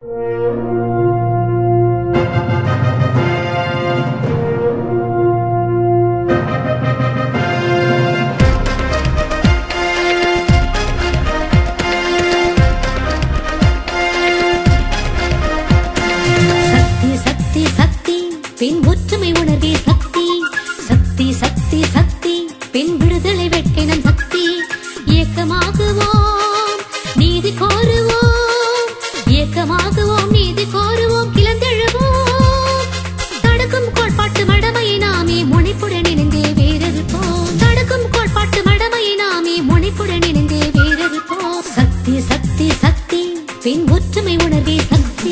சக்தி சக்தி சக்தி பெண் ஒற்றுமை உணர்வே சக்தி சக்தி சக்தி சக்தி பெண் விடுதலை வெட்கினம் சக்தி ஏக்கமாகுவோம் நீதி கோருவோம் ஏக்கமாகுவோம் நீதி கோருவோம் கிளந்தெழுவோம் தடுக்கும் கோட்பாட்டு மடமையை நாமே முனைப்புடன் இணைந்தே வேறறுப்போம் தடுக்கும் கோட்பாட்டு மடமையை நாமே முனைப்புடன் இணைந்தே வேறறுப்போம் சக்தி சக்தி சக்தி பெண் ஒற்றுமை உணர்வே சக்தி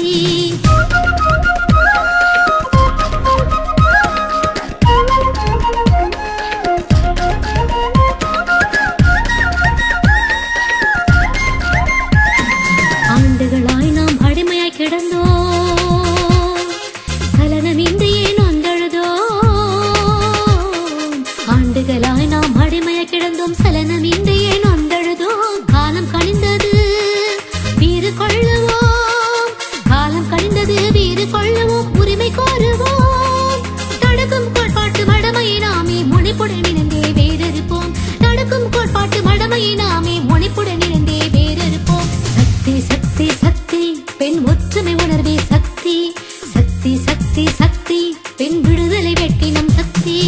ஆண்டுகளாய் நாம் அடிமையாய் கிடந்தோம் சலனமின்றியே நொந்தழுதோ ஆண்டுகளாய் நாம் அடிமையாய் கிடந்தோம் சலனமின்றியே நொந்தழுதோம் காலம் கழிந்தது வீறு கொள்ளுவோம் காலம் கழிந்தது வீறு கொள்ளுவோம் உரிமை கோருவோம் தடுக்கும் கோட்பாட்டு மடமையை நாமே முனைப்புடன் இணைந்தே வேறறுப்போம் தடுக்கும் கோட்பாட்டு மடமையை நாமே முனைப்புடன் இணைந்தே வேறறுப்போம் சக்தி சக்தி சக்தி பெண் ஒற்றுமை உணர்வே சக்தி சக்தி சக்தி சக்தி பெண் விடுதலை வெட்கினம் சக்தி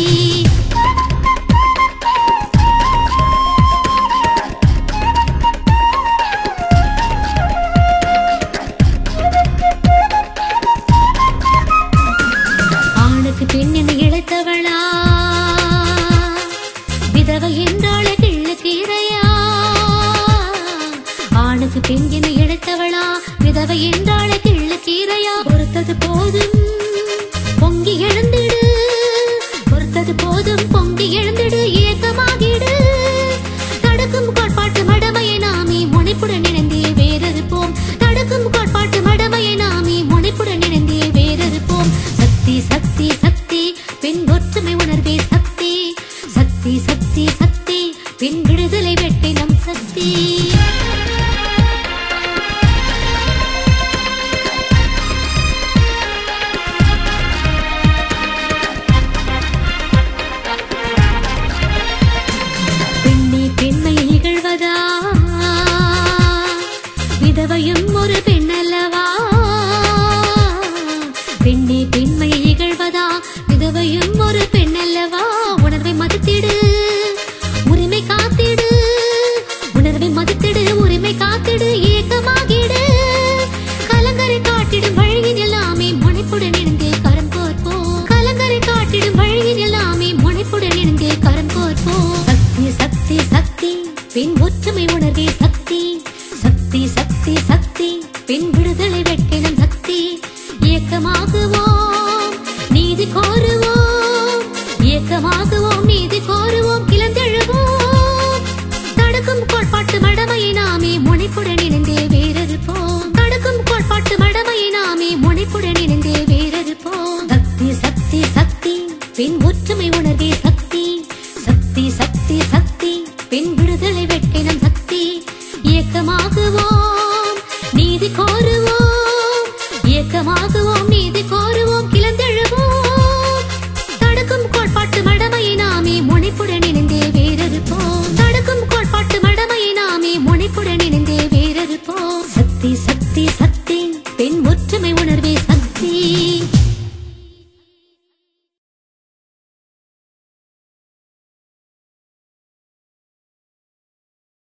ஆணுக்கு பெண் என இழைத்தவளா விதவை என்றாள கிள்ளுக்கு இறையா ஆணுக்கு பெண் என இழைத்தவளா விதவை என்றாள கிள்ளுக்கு இறையா பொறுத்தது போதும் பொங்கி எழுந்திடு பொறுத்தது போதும் பொங்கி எழுந்திடு ஏக்கமாகிடு தடுக்கும் கோட்பாட்டு மடமையை நாமே முனைப்புடன் இணைந்தே வேறறுப்போம் தடுக்கும் கோட்பாட்டு மடமையை நாமே முனைப்புடன் இணைந்தே வேறறுப்போம் சக்தி சக்தி சக்தி பெண் ஒற்றுமை உணர்வே சக்தி சக்தி சக்தி சக்தி பெண் விடுதலை வெட்டினம் சக்தி பெண்ணே பெண்மை இகழ்வதா விதவையும் ஒரு பெண்ணல்லவா பெண்ணே பெண்மை இகழ்வதா விதவையும் ஒரு பெண்ணல்லவா உணர்வை மதித்திடு உரிமை காத்திடு உணர்வை மதித்திடு உரிமை காத்திடு ஏக்கமாகிடு கலங்கரை காட்டிடும் வழியின் எல்லாமே முனைப்புடன் இணைந்தே கரம் கோர்ப்போம் கலங்கரை காட்டிடும் வழியின் எல்லாமே முனைப்புடன் இணைந்தே கரம் கோர்ப்போம் சக்தி சக்தி சக்தி பெண் ஒற்றுமை உணர்வே சக்தி சக்தி சக்தி சக்தி பெண் விடுதலை வெட்கினம் சக்தி ஏக்கமாகுவோம் நீதி கோருவோம்